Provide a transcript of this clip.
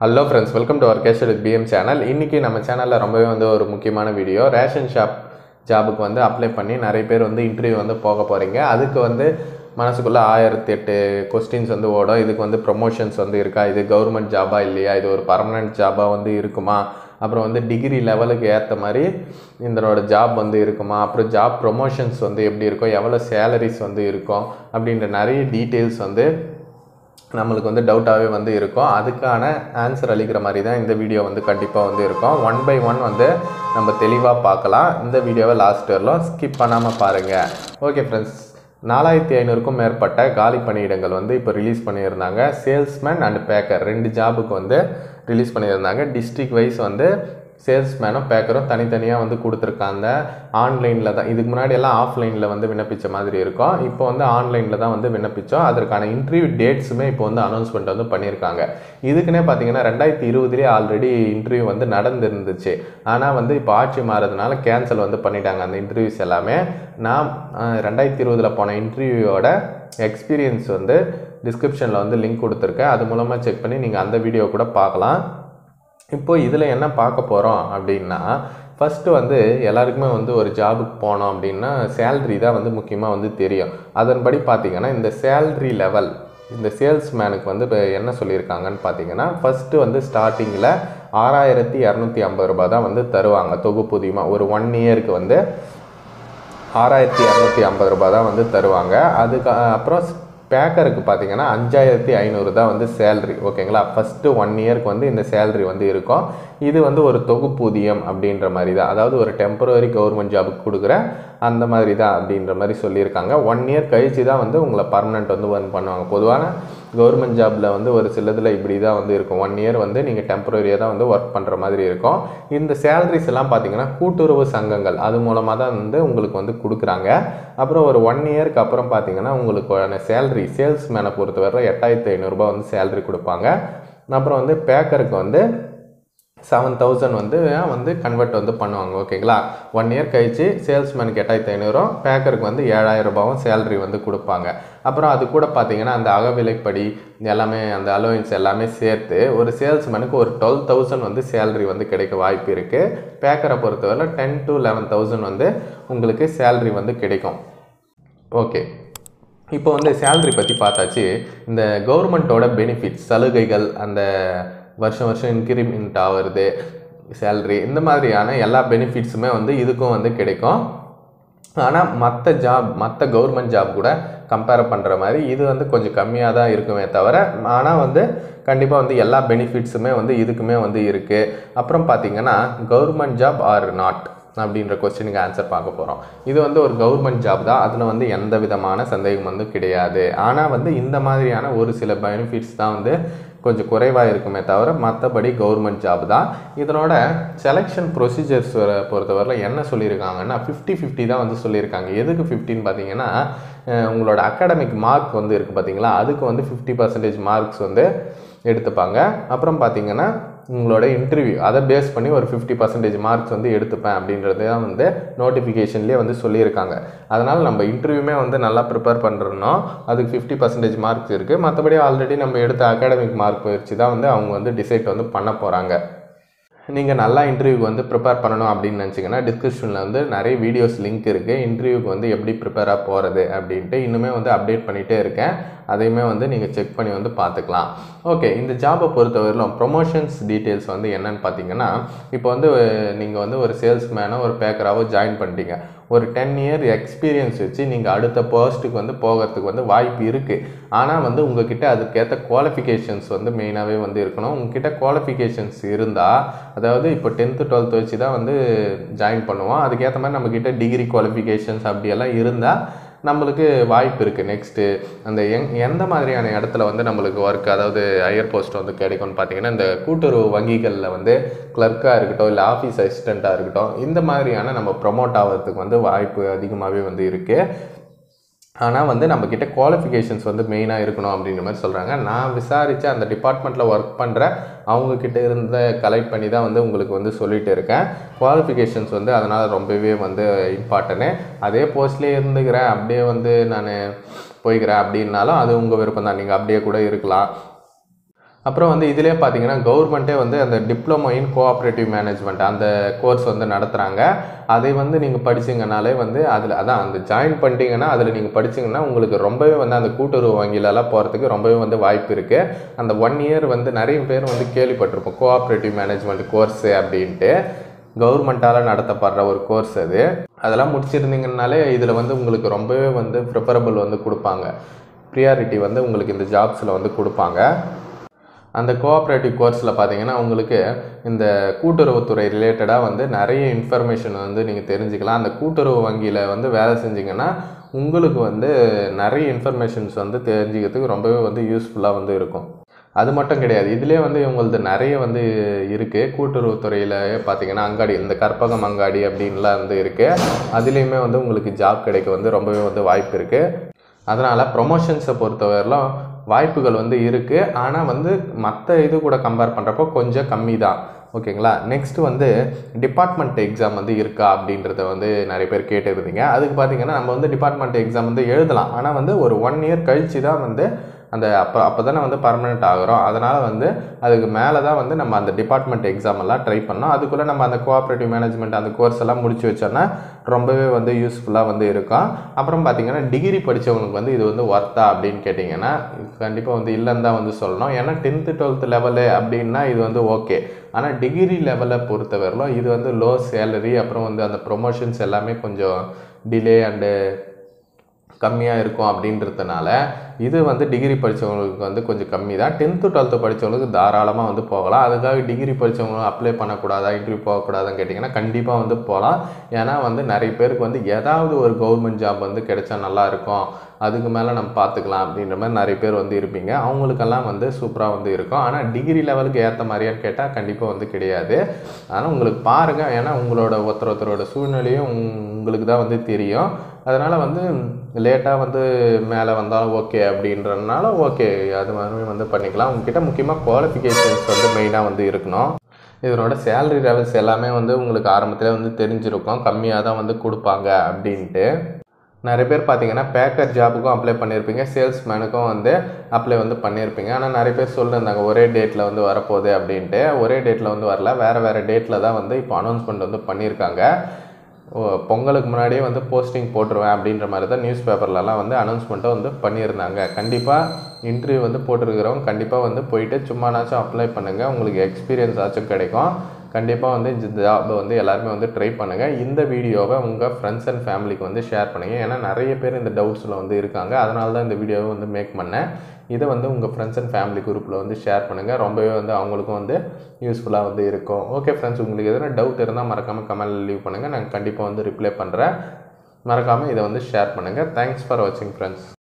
hello friends welcome to our Kesar with PM channel இன்றைக்கி நம்ம சேனலில் ரொம்பவே வந்து ஒரு முக்கியமான வீடியோ ரேஷன் ஷாப் ஜாபுக்கு வந்து அப்ளை பண்ணி நிறைய பேர் வந்து இன்டர்வியூ வந்து போக போகிறீங்க அதுக்கு வந்து மனசுக்குள்ளே ஆயிரத்தி எட்டு கொஸ்டின்ஸ் வந்து ஓடும் இதுக்கு வந்து ப்ரொமோஷன்ஸ் வந்து இருக்கா இது கவர்மெண்ட் ஜாபா இல்லையா இது ஒரு பர்மனெண்ட் ஜாபா வந்து இருக்குமா அப்புறம் வந்து டிகிரி லெவலுக்கு ஏற்ற மாதிரி இதனோட ஜாப் வந்து இருக்குமா அப்புறம் ஜாப் ப்ரொமோஷன்ஸ் வந்து எப்படி இருக்கும் எவ்வளோ சேலரிஸ் வந்து இருக்கும் அப்படின்ற நிறைய டீட்டெயில்ஸ் வந்து நம்மளுக்கு வந்து டவுட்டாகவே வந்து இருக்கும் அதுக்கான ஆன்சர் அளிக்கிற மாதிரி தான் இந்த வீடியோ வந்து கண்டிப்பாக வந்து இருக்கும் ஒன் பை ஒன் வந்து நம்ம தெளிவாக பார்க்கலாம் இந்த வீடியோவை லாஸ்ட் வரலாம் ஸ்கிப் பண்ணாமல் பாருங்கள் ஓகே ஃப்ரெண்ட்ஸ் நாலாயிரத்தி ஐநூறுக்கும் மேற்பட்ட காலி பணியிடங்கள் வந்து இப்போ ரிலீஸ் பண்ணியிருந்தாங்க சேல்ஸ்மேன் அண்ட் பேக்கர் ரெண்டு ஜாபுக்கு வந்து ரிலீஸ் பண்ணியிருந்தாங்க டிஸ்ட்ரிக்ட் வைஸ் வந்து சேல்ஸ்மேனும் பேக்கரும் தனித்தனியாக வந்து கொடுத்துருக்காங்க ஆன்லைனில் தான் இதுக்கு முன்னாடி எல்லாம் ஆஃப்லைனில் வந்து விண்ணப்பித்த மாதிரி இருக்கும் இப்போ வந்து ஆன்லைனில் தான் வந்து விண்ணப்பித்தோம் அதற்கான இன்டர்வியூ டேட்ஸுமே இப்போ வந்து அனௌன்ஸ்மெண்ட் வந்து பண்ணியிருக்காங்க இதுக்குன்னே பார்த்தீங்கன்னா ரெண்டாயிரத்தி இருபதுலேயே ஆல்ரெடி இன்டர்வியூ வந்து நடந்துருந்துச்சு ஆனால் வந்து இப்போ ஆட்சி மாறதுனால கேன்சல் வந்து பண்ணிட்டாங்க அந்த இன்டர்வியூஸ் எல்லாமே நான் அஹ், ரெண்டாயிரத்தி இருபதில் போன இன்டர்வியூவோட எக்ஸ்பீரியன்ஸ் வந்து டிஸ்கிரிப்ஷனில் வந்து லிங்க் கொடுத்துருக்கேன் அது மூலமாக செக் பண்ணி நீங்கள் அந்த வீடியோ கூட பார்க்கலாம் இப்போ இதில் என்ன பார்க்க போகிறோம் அப்படின்னா ஃபஸ்ட்டு வந்து எல்லாருக்குமே வந்து ஒரு ஜாபுக்கு போனோம் அப்படின்னா சேல்ரி தான் வந்து முக்கியமாக வந்து தெரியும் அதன்படி பார்த்தீங்கன்னா இந்த சேல்ரி லெவல் இந்த சேல்ஸ்மேனுக்கு வந்து இப்போ என்ன சொல்லியிருக்காங்கன்னு பார்த்தீங்கன்னா ஃபஸ்ட்டு வந்து ஸ்டார்டிங்கில் ஆறாயிரத்தி இரநூத்தி ஐம்பது ரூபாய் தான் வந்து தருவாங்க தொகுப்பூதியமாக ஒரு ஒன் இயருக்கு வந்து ஆறாயிரத்தி இரநூத்தி ஐம்பது ரூபாய் தான் வந்து தருவாங்க அதுக்கு அஹ், அப்புறம் பேக்கருக்கு பார்த்தீங்கன்னா அஞ்சாயிரத்தி ஐநூறு தான் வந்து சேல்ரி ஓகேங்களா ஃபஸ்ட்டு ஒன் இயருக்கு வந்து இந்த சேல்ரி வந்து இருக்கும் இது வந்து ஒரு தொகுப்பூதியம் அப்படின்ற மாதிரி தான் அதாவது ஒரு டெம்பரரி கவர்மெண்ட் ஜாபுக்கு கொடுக்குற அந்த மாதிரி தான் அப்படின்ற மாதிரி சொல்லியிருக்காங்க ஒன் இயர் கழிச்சு தான் வந்து உங்களை பர்மனெண்ட் வந்து வந்து பண்ணுவாங்க பொதுவான கவர்மெண்ட் ஜாபில் வந்து ஒரு சிலதில் இப்படி தான் வந்து இருக்கும் ஒன் இயர் வந்து நீங்கள் டெம்பரரியாக தான் வந்து ஒர்க் பண்ணுற மாதிரி இருக்கும் இந்த சேலரிஸ் எல்லாம் பார்த்தீங்கன்னா கூட்டுறவு சங்கங்கள் அது மூலமாக தான் வந்து உங்களுக்கு வந்து கொடுக்குறாங்க அப்புறம் ஒரு ஒன் இயருக்கு அப்புறம் பார்த்தீங்கன்னா உங்களுக்கு சேலரி சேல்ஸ்மேனை பொறுத்தவரை எட்டாயிரத்தி ஐநூறுரூபா வந்து சேலரி கொடுப்பாங்க அப்புறம் வந்து பேக்கருக்கு வந்து செவன் தௌசண்ட் வந்து வந்து கன்வெர்ட் வந்து பண்ணுவாங்க ஓகேங்களா ஒன் இயர் கழிச்சு சேல்ஸ்மேனுக்கு எட்டாயிரத்தி ஐநூறும் பேக்கருக்கு வந்து ஏழாயிரம் ரூபாவும் சேலரி வந்து கொடுப்பாங்க அப்புறம் அது கூட பார்த்தீங்கன்னா அந்த அகவிலைப்படி எல்லாமே அந்த அலோவன்ஸ் எல்லாமே சேர்த்து ஒரு சேல்ஸ்மேனுக்கு ஒரு டுவெல் தௌசண்ட் வந்து சேலரி வந்து கிடைக்க வாய்ப்பு இருக்குது பேக்கரை பொறுத்தவரை டென் டு லெவன் தௌசண்ட் வந்து உங்களுக்கு சேலரி வந்து கிடைக்கும் ஓகே இப்போ வந்து சேலரி பற்றி பார்த்தாச்சு இந்த கவர்மெண்ட்டோட பெனிஃபிட்ஸ் சலுகைகள் அந்த வருஷம் வருஷம் இன்க்ரிமெண்ட் ஆகிறது சேலரி இந்த மாதிரியான எல்லா பெனிஃபிட்ஸுமே வந்து இதுக்கும் வந்து கிடைக்கும் ஆனால் மற்ற ஜாப் மற்ற கவர்மெண்ட் ஜாப் கூட கம்பேர் பண்ணுற மாதிரி இது வந்து கொஞ்சம் கம்மியாக தான் இருக்குமே தவிர ஆனால் வந்து கண்டிப்பாக வந்து எல்லா பெனிஃபிட்ஸுமே வந்து இதுக்குமே வந்து இருக்குது அப்புறம் பார்த்தீங்கன்னா கவர்மெண்ட் ஜாப் ஆர் நாட் அப்படின்ற கொஸ்டினுக்கு ஆன்சர் பார்க்க போகிறோம் இது வந்து ஒரு கவர்மெண்ட் ஜாப் தான் அதில் வந்து எந்த விதமான சந்தேகம் வந்து கிடையாது ஆனால் வந்து இந்த மாதிரியான ஒரு சில பெனிஃபிட்ஸ் தான் வந்து கொஞ்சம் குறைவாக இருக்குமே தவிர மற்றபடி கவர்மெண்ட் ஜாப் தான் இதனோட செலெக்ஷன் ப்ரொசீஜர்ஸ் பொறுத்தவரை என்ன சொல்லியிருக்காங்கன்னா ஃபிஃப்டி ஃபிஃப்டி தான் வந்து சொல்லியிருக்காங்க எதுக்கு ஃபிஃப்டின்னு பார்த்தீங்கன்னா அஹ் உங்களோட அகாடமிக் மார்க் வந்து இருக்குது பார்த்தீங்களா அதுக்கு வந்து ஃபிஃப்டி பர்சன்டேஜ் மார்க்ஸ் வந்து எடுத்துப்பாங்க அப்புறம் பார்த்தீங்கன்னா உங்களோட இன்டர்வியூ அதை பேஸ் பண்ணி ஒரு ஃபிஃப்டி பர்சன்டேஜ் மார்க்ஸ் வந்து எடுத்துப்பேன் அப்படின்றது தான் வந்து நோட்டிஃபிகேஷன்லேயே வந்து சொல்லியிருக்காங்க அதனால் நம்ம இன்டர்வியூமே வந்து நல்லா ப்ரிப்பேர் பண்ணுறோன்னா அதுக்கு ஃபிஃப்டி பர்சன்டேஜ் மார்க்ஸ் இருக்குது மற்றபடி ஆல்ரெடி நம்ம எடுத்த அகாடமிக் மார்க் வச்சு தான் வந்து அவங்க வந்து டிசைட் வந்து பண்ண போகிறாங்க நீங்கள் நல்லா இன்டர்வியூக்கு வந்து ப்ரிப்பேர் பண்ணணும் அப்படின்னு நினச்சிங்கன்னா டிஸ்கிரிப்ஷனில் வந்து நிறைய வீடியோஸ் லிங்க் இருக்குது இன்டர்வியூக்கு வந்து எப்படி ப்ரிப்பேராக போகிறது அப்படின்ட்டு இன்னுமே வந்து அப்டேட் பண்ணிகிட்டே இருக்கேன் அதையுமே வந்து நீங்கள் செக் பண்ணி வந்து பார்த்துக்கலாம் ஓகே இந்த ஜாபை பொறுத்தவரையிலும் ப்ரொமோஷன்ஸ் டீட்டெயில்ஸ் வந்து என்னன்னு பார்த்தீங்கன்னா இப்போ வந்து நீங்கள் வந்து ஒரு சேல்ஸ்மேனோ ஒரு பேக்கராவோ ஜாயின் பண்ணிட்டீங்க ஒரு டென் இயர் எக்ஸ்பீரியன்ஸ் வச்சு நீங்கள் அடுத்த போஸ்ட்டுக்கு வந்து போகிறதுக்கு வந்து வாய்ப்பு இருக்குது ஆனால் வந்து உங்ககிட்ட அதுக்கேற்ற குவாலிஃபிகேஷன்ஸ் வந்து மெயினாகவே வந்து இருக்கணும் உங்ககிட்ட குவாலிஃபிகேஷன்ஸ் இருந்தால் அதாவது இப்போ டென்த்து டுவெல்த்து வச்சு தான் வந்து ஜாயின் பண்ணுவோம் அதுக்கேற்ற மாதிரி நம்மக்கிட்ட டிகிரி குவாலிஃபிகேஷன்ஸ் அப்படியெல்லாம் இருந்தால் நம்மளுக்கு வாய்ப்பு இருக்குது நெக்ஸ்ட்டு அந்த எங் எந்த மாதிரியான இடத்துல வந்து நம்மளுக்கு ஒர்க் அதாவது ஹையர் போஸ்ட் வந்து கிடைக்கும்னு பார்த்தீங்கன்னா இந்த கூட்டுறவு வங்கிகளில் வந்து கிளர்க்காக இருக்கட்டும் இல்லை ஆஃபீஸ் அசிஸ்டண்ட்டாக இருக்கட்டும் இந்த மாதிரியான நம்ம ப்ரொமோட் ஆகிறதுக்கு வந்து வாய்ப்பு அதிகமாகவே வந்து இருக்குது ஆனால் வந்து நம்மக்கிட்ட குவாலிஃபிகேஷன்ஸ் வந்து மெயினாக இருக்கணும் அப்படின்ற மாதிரி சொல்கிறாங்க நான் விசாரித்து அந்த டிபார்ட்மெண்ட்டில் ஒர்க் பண்ணுற அவங்கக்கிட்ட இருந்த கலெக்ட் பண்ணி தான் வந்து உங்களுக்கு வந்து சொல்லிட்டு இருக்கேன் குவாலிஃபிகேஷன்ஸ் வந்து அதனால் ரொம்பவே வந்து இம்பார்ட்டனு அதே போஸ்ட்லேயே இருந்துக்கிறேன் அப்படியே வந்து நான் போய்க்கிறேன் அப்படின்னாலும் அது உங்கள் விருப்பம் தான் நீங்கள் அப்படியே கூட இருக்கலாம் அப்புறம் வந்து இதிலே பார்த்தீங்கன்னா கவர்மெண்ட்டே வந்து அந்த டிப்ளமோ இன் கோஆப்ரேட்டிவ் மேனேஜ்மெண்ட் அந்த கோர்ஸ் வந்து நடத்துகிறாங்க அதை வந்து நீங்கள் படிச்சிங்கனாலே வந்து அதில் அதான் அந்த ஜாயின் பண்ணிட்டீங்கன்னா அதில் நீங்கள் படிச்சிங்கன்னா உங்களுக்கு ரொம்பவே வந்து அந்த கூட்டுறவு வங்கியிலலாம் போகிறதுக்கு ரொம்பவே வந்து வாய்ப்பு இருக்குது அந்த ஒன் இயர் வந்து நிறைய பேர் வந்து கேள்விப்பட்டிருப்போம் கோஆப்ரேட்டிவ் மேனேஜ்மெண்ட் கோர்ஸு அப்படின்ட்டு கவர்மெண்ட்டால் நடத்தப்படுற ஒரு கோர்ஸ் அது அதெல்லாம் முடிச்சிருந்தீங்கனாலே இதில் வந்து உங்களுக்கு ரொம்பவே வந்து ப்ரிஃபரபிள் வந்து கொடுப்பாங்க ப்ரியாரிட்டி வந்து உங்களுக்கு இந்த ஜாப்ஸில் வந்து கொடுப்பாங்க அந்த கோஆப்ரேட்டிவ் கோர்ஸில் பார்த்தீங்கன்னா உங்களுக்கு இந்த கூட்டுறவுத்துறை ரிலேட்டடாக வந்து நிறைய இன்ஃபர்மேஷன் வந்து நீங்கள் தெரிஞ்சுக்கலாம் அந்த கூட்டுறவு வங்கியில் வந்து வேலை செஞ்சீங்கன்னா உங்களுக்கு வந்து நிறைய இன்ஃபர்மேஷன்ஸ் வந்து தெரிஞ்சுக்கிறதுக்கு ரொம்பவே வந்து யூஸ்ஃபுல்லாக வந்து இருக்கும் அது மட்டும் கிடையாது இதுலேயே வந்து இவங்களது நிறைய வந்து இருக்குது கூட்டுறவுத்துறையில் பார்த்தீங்கன்னா அங்காடி இந்த கற்பகம் அங்காடி அப்படின்லாம் வந்து இருக்குது அதுலேயுமே வந்து உங்களுக்கு ஜாப் கிடைக்க வந்து ரொம்பவே வந்து வாய்ப்பு இருக்குது அதனால் ப்ரொமோஷன்ஸை பொறுத்தவரையிலும் வாய்ப்புகள் வந்து இருக்குது ஆனால் வந்து மற்ற இது கூட கம்பேர் பண்ணுறப்போ கொஞ்சம் கம்மி தான் ஓகேங்களா நெக்ஸ்ட் வந்து டிபார்ட்மெண்ட் எக்ஸாம் வந்து இருக்கா அப்படின்றத வந்து நிறைய பேர் கேட்டுருந்தீங்க அதுக்கு பார்த்தீங்கன்னா நம்ம வந்து டிபார்ட்மெண்ட் எக்ஸாம் வந்து எழுதலாம் ஆனால் வந்து ஒரு ஒன் இயர் கழிச்சு தான் வந்து அந்த அப்போ அப்போ தானே வந்து பர்மனெண்ட் ஆகிறோம் அதனால் வந்து அதுக்கு மேலே தான் வந்து நம்ம அந்த டிபார்ட்மெண்ட் எக்ஸாம் எல்லாம் ட்ரை பண்ணோம் அதுக்குள்ளே நம்ம அந்த கோஆப்ரேட்டிவ் மேனேஜ்மெண்ட் அந்த கோர்ஸ் எல்லாம் முடிச்சு வச்சோன்னா ரொம்பவே வந்து யூஸ்ஃபுல்லாக வந்து இருக்கும் அப்புறம் பார்த்தீங்கன்னா டிகிரி படித்தவங்களுக்கு வந்து இது வந்து ஒர்த்தா அப்படின்னு கேட்டிங்கன்னா கண்டிப்பாக வந்து இல்லைன்னு தான் வந்து சொல்லணும் ஏன்னா டென்த்து டுவெல்த்து லெவலு அப்படின்னா இது வந்து ஓகே ஆனால் டிகிரி லெவலை பொறுத்தவரையிலும் இது வந்து லோ சேலரி அப்புறம் வந்து அந்த ப்ரொமோஷன்ஸ் எல்லாமே கொஞ்சம் டிலே அண்டு கம்மியாக இருக்கும் அப்படின்றதுனால இது வந்து டிகிரி படித்தவங்களுக்கு வந்து கொஞ்சம் கம்மி தான் டென்த்து டுவெல்த்து படித்தவங்களுக்கு தாராளமாக வந்து போகலாம் அதுக்காக டிகிரி படித்தவங்களும் அப்ளை பண்ணக்கூடாதா இன்டர்வியூ போகக்கூடாதான்னு கேட்டிங்கன்னா கண்டிப்பாக வந்து போகலாம் ஏன்னா வந்து நிறைய பேருக்கு வந்து ஏதாவது ஒரு கவர்மெண்ட் ஜாப் வந்து கிடைச்சா நல்லா இருக்கும் அதுக்கு மேலே நம்ம பார்த்துக்கலாம் அப்படின்ற மாதிரி நிறைய பேர் வந்து இருப்பீங்க அவங்களுக்கெல்லாம் வந்து சூப்பராக வந்து இருக்கும் ஆனால் டிகிரி லெவலுக்கு ஏற்ற மாதிரியான்னு கேட்டால் கண்டிப்பாக வந்து கிடையாது ஆனால் உங்களுக்கு பாருங்கள் ஏன்னா உங்களோட ஒருத்தர் ஒருத்தரோட சூழ்நிலையும் உங்களுக்கு தான் வந்து தெரியும் அதனால் வந்து லேட்டாக வந்து மேலே வந்தாலும் ஓகே அப்படின்றனால ஓகே அது மாதிரி வந்து பண்ணிக்கலாம் உங்ககிட்ட முக்கியமாக குவாலிஃபிகேஷன்ஸ் வந்து மெயினாக வந்து இருக்கணும் இதனோட சேலரி லெவல்ஸ் எல்லாமே வந்து உங்களுக்கு ஆரம்பத்தில் வந்து தெரிஞ்சிருக்கும் கம்மியாக தான் வந்து கொடுப்பாங்க அப்படின்ட்டு நிறைய பேர் பார்த்தீங்கன்னா பேக்கர் ஜாபுக்கும் அப்ளை பண்ணியிருப்பீங்க சேல்ஸ்மேனுக்கும் வந்து அப்ளை வந்து பண்ணியிருப்பீங்க ஆனால் நிறைய பேர் சொல்லியிருந்தாங்க ஒரே டேட்டில் வந்து வரப்போகுது அப்படின்ட்டு ஒரே டேட்டில் வந்து வரல வேறு வேறு டேட்டில் தான் வந்து இப்போ அனௌன்ஸ்மெண்ட் வந்து பண்ணியிருக்காங்க ஓ, பொங்கலுக்கு முன்னாடியே வந்து போஸ்டிங் போட்டுருவேன் அப்படின்ற மாதிரி தான் நியூஸ் பேப்பர்லலாம் வந்து அனௌன்ஸ்மெண்ட்டை வந்து பண்ணியிருந்தாங்க கண்டிப்பாக இன்டர்வியூ வந்து போட்டிருக்கிறவங்க கண்டிப்பாக வந்து போயிட்டு சும்மானாச்சும் அப்ளை பண்ணுங்கள் உங்களுக்கு எக்ஸ்பீரியன்ஸ் ஆச்சும் கிடைக்கும் கண்டிப்பாக வந்து இந்த ஜாப் வந்து எல்லாருமே வந்து ட்ரை பண்ணுங்கள் இந்த வீடியோவை உங்கள் ஃப்ரெண்ட்ஸ் அண்ட் ஃபேமிலிக்கு வந்து ஷேர் பண்ணுங்கள் ஏன்னா நிறைய பேர் இந்த டவுட்ஸில் வந்து இருக்காங்க அதனால தான் இந்த வீடியோவை வந்து மேக் பண்ணேன் இதை வந்து உங்கள் ஃப்ரெண்ட்ஸ் அண்ட் ஃபேமிலி குரூப்பில் வந்து ஷேர் பண்ணுங்கள் ரொம்பவே வந்து அவங்களுக்கும் வந்து யூஸ்ஃபுல்லாக வந்து இருக்கும் ஓகே ஃப்ரெண்ட்ஸ் உங்களுக்கு எதனா டவுட் இருந்தால் மறக்காமல் கமெண்ட் லீவ் பண்ணுங்கள் நான் கண்டிப்பாக வந்து ரிப்ளை பண்ணுறேன் மறக்காமல் இதை வந்து ஷேர் பண்ணுங்கள் தேங்க்ஸ் ஃபார் வாட்சிங் ஃப்ரெண்ட்ஸ்